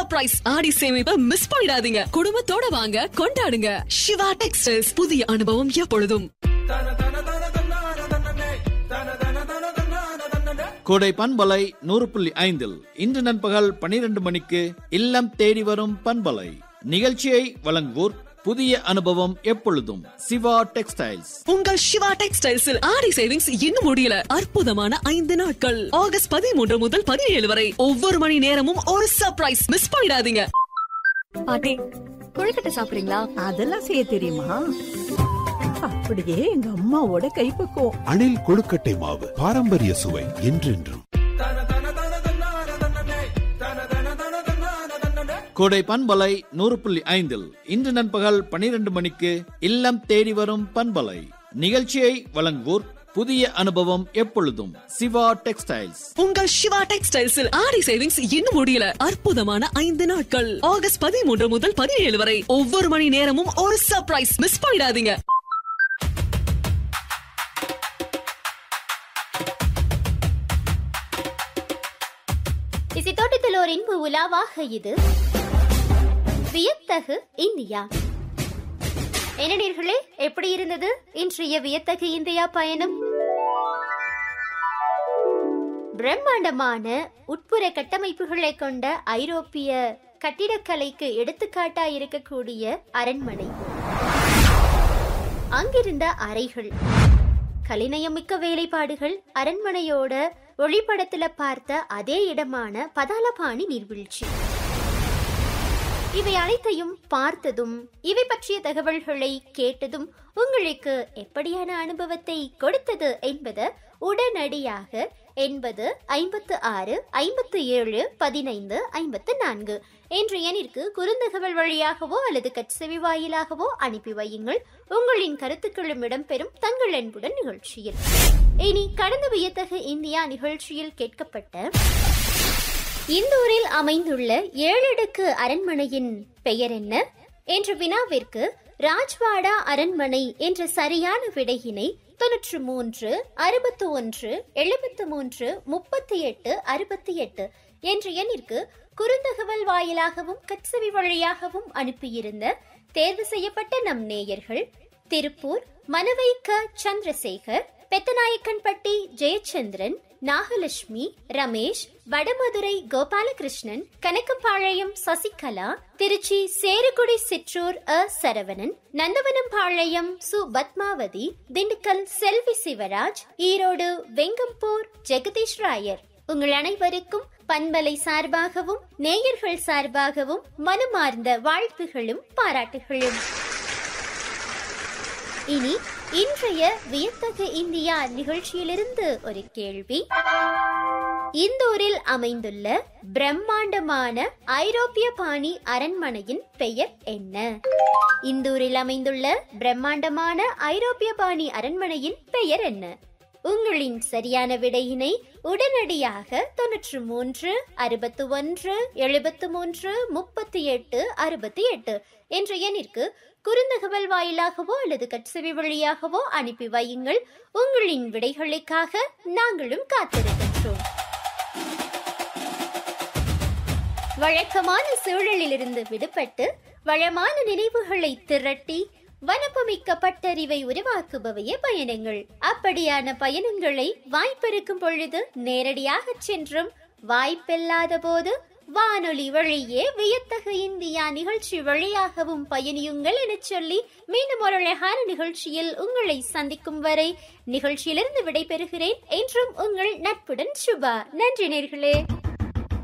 surprise ஆடி சேமிப்பை miss பண்ணிடாதீங்க குடும்பத்தோட வாங்க கொண்டாடுங்க சிவா டெக்ஸ்டைல்ஸ் புதிய அனுபவம் எப்பொழுதும் கோடை பண்பலை நூறு புள்ளி ஐந்தில் இன்று நண்பகல் பனிரெண்டு மணிக்கு இல்லம் தேடி வரும் பண்பலை நிகழ்ச்சியை வழங்குவோர் புதிய அனுபவம் எப்பொழுதும் சிவா டெக்ஸ்டைல்ஸ் உங்கள் சிவா டெக்ஸ்டைல்ஸில் ஆடி சேவிங்ஸ் இன்னும் முடியல அற்புதமான ஐந்து நாட்கள் ஆகஸ்ட் பதிமூன்று முதல் பதினேழு வரை ஒவ்வொரு மணி நேரமும் ஒரு சர்ப்ரைஸ் மிஸ் பண்ணிடாதீங்க பாட்டி கொழுக்கட்டை சாப்பிடுறீங்களா அதெல்லாம் செய்ய தெரியுமா அப்படியே எங்க அம்மாவோட கைப்பக்குவம் அணில் கொழுக்கட்டை மாவு பாரம்பரிய சுவை என்றென்றும் கோடை பண்பலை நூறு புள்ளி ஐந்தில் இன்று நண்பகல் பனிரெண்டு மணிக்கு இல்லம் தேடி வரும் பண்பலை நிகழ்ச்சியை வழங்குவோர் புதிய அனுபவம் எப்பொழுதும் சிவா டெக்ஸ்டைல்ஸ் உங்கள் சிவா டெக்ஸ்டைல்ஸில் ஆடி சேவிங்ஸ் இன்னும் முடியல அற்புதமான ஐந்து நாட்கள் ஆகஸ்ட் பதிமூன்று முதல் பதினேழு வரை ஒவ்வொரு மணி நேரமும் ஒரு சர்ப்ரைஸ் மிஸ் பண்ணிடாதீங்க இசை தோட்டத்தில் ஒரு இன்பு உலாவாக இது வியத்தகு இந்தியா என்ன நேர்களே எப்படி இருந்தது இன்றைய வியத்தகு இந்தியா பயணம் பிரம்மாண்டமான உட்புற கட்டமைப்புகளை கொண்ட ஐரோப்பிய கட்டிடக்கலைக்கு எடுத்துக்காட்டா இருக்கக்கூடிய அரண்மனை அங்கிருந்த அறைகள் கலைநயமிக்க வேலைப்பாடுகள் அரண்மனையோட ஒளிப்படத்துல பார்த்த அதே இடமான பதாலபாணி நீர்வீழ்ச்சி இவை அனைத்தையும் பார்த்ததும் இவை பற்றிய தகவல்களை கேட்டதும் உங்களுக்கு எப்படியான அனுபவத்தை கொடுத்தது என்பது உடனடியாக எண்பது ஐம்பத்து ஆறு ஐம்பத்து ஏழு பதினைந்து ஐம்பத்து நான்கு என்ற எண்ணிற்கு குறுந்தகவல் வழியாகவோ அல்லது கட்செவி வாயிலாகவோ அனுப்பி வையுங்கள் உங்களின் கருத்துக்களும் இடம்பெறும் தங்கள் அன்புடன் நிகழ்ச்சியில் இனி கடந்த வியத்தகு இந்தியா நிகழ்ச்சியில் கேட்கப்பட்ட இந்தூரில் அமைந்துள்ள ஏழடுக்கு அரண்மனையின் பெயர் என்ன என்ற வினாவிற்கு ராஜ்வாடா அரண்மனை என்ற சரியான விடையினை தொன்னூற்று மூன்று அறுபத்து ஒன்று எழுபத்து மூன்று முப்பத்தி எட்டு அறுபத்தி எட்டு என்ற எண்ணிற்கு குறுந்தகவல் வாயிலாகவும் கட்சவி வழியாகவும் அனுப்பியிருந்த தேர்வு செய்யப்பட்ட நம் நேயர்கள் திருப்பூர் மனவை க சந்திரசேகர் பெத்தநாயக்கன்பட்டி ஜெயச்சந்திரன் நாகலட்சுமி ரமேஷ் வடமதுரை கோபாலகிருஷ்ணன் கனக்கம்பாளையம் சசிகலா திருச்சி சேருகுடி சிற்றூர் அ சரவணன் நந்தவனம் பாளையம் சு பத்மாவதி திண்டுக்கல் செல்வி சிவராஜ் ஈரோடு வெங்கம்பூர் ஜெகதீஷ் ராயர் உங்கள் அனைவருக்கும் பண்பலை சார்பாகவும் நேயர்கள் சார்பாகவும் மனமார்ந்த வாழ்த்துகளும் பாராட்டுகளும் இனி இன்றைய வியத்தகு இந்தியா நிகழ்ச்சியிலிருந்து ஒரு கேள்வி இந்தூரில் அமைந்துள்ள பிரம்மாண்டமான ஐரோப்பிய பாணி அரண்மனையின் பெயர் என்ன இந்தூரில் அமைந்துள்ள பிரம்மாண்டமான ஐரோப்பிய பாணி அரண்மனையின் பெயர் என்ன உங்களின் சரியான விடையினை உடனடியாக தொன்னூற்று மூன்று அறுபத்து ஒன்று எழுபத்து மூன்று முப்பத்தி எட்டு அறுபத்தி எட்டு என்ற எண்ணிற்கு குறுந்தகவல் வாயிலாகவோ அல்லது கட்செவி வழியாகவோ அனுப்பி வையுங்கள் உங்களின் விடைகளுக்காக நாங்களும் காத்திருக்கின்றோம் வழக்கமான சூழலிலிருந்து விடுபட்டு வளமான நினைவுகளை திரட்டி வனப்புமிக்க பட்டறிவை உருவாக்குபவையே பயணங்கள் அப்படியான பயணங்களை வாய்ப்பிருக்கும் பொழுது நேரடியாக சென்றும் வாய்ப்பில்லாத போது வானொலி வழியே வியத்தகு இந்தியா நிகழ்ச்சி வழியாகவும் பயணியுங்கள் என சொல்லி மீண்டும் ஒரு அழகான நிகழ்ச்சியில் உங்களை சந்திக்கும் வரை நிகழ்ச்சியிலிருந்து விடைபெறுகிறேன் என்றும் உங்கள் நட்புடன் சுபா நன்றி நேர்களே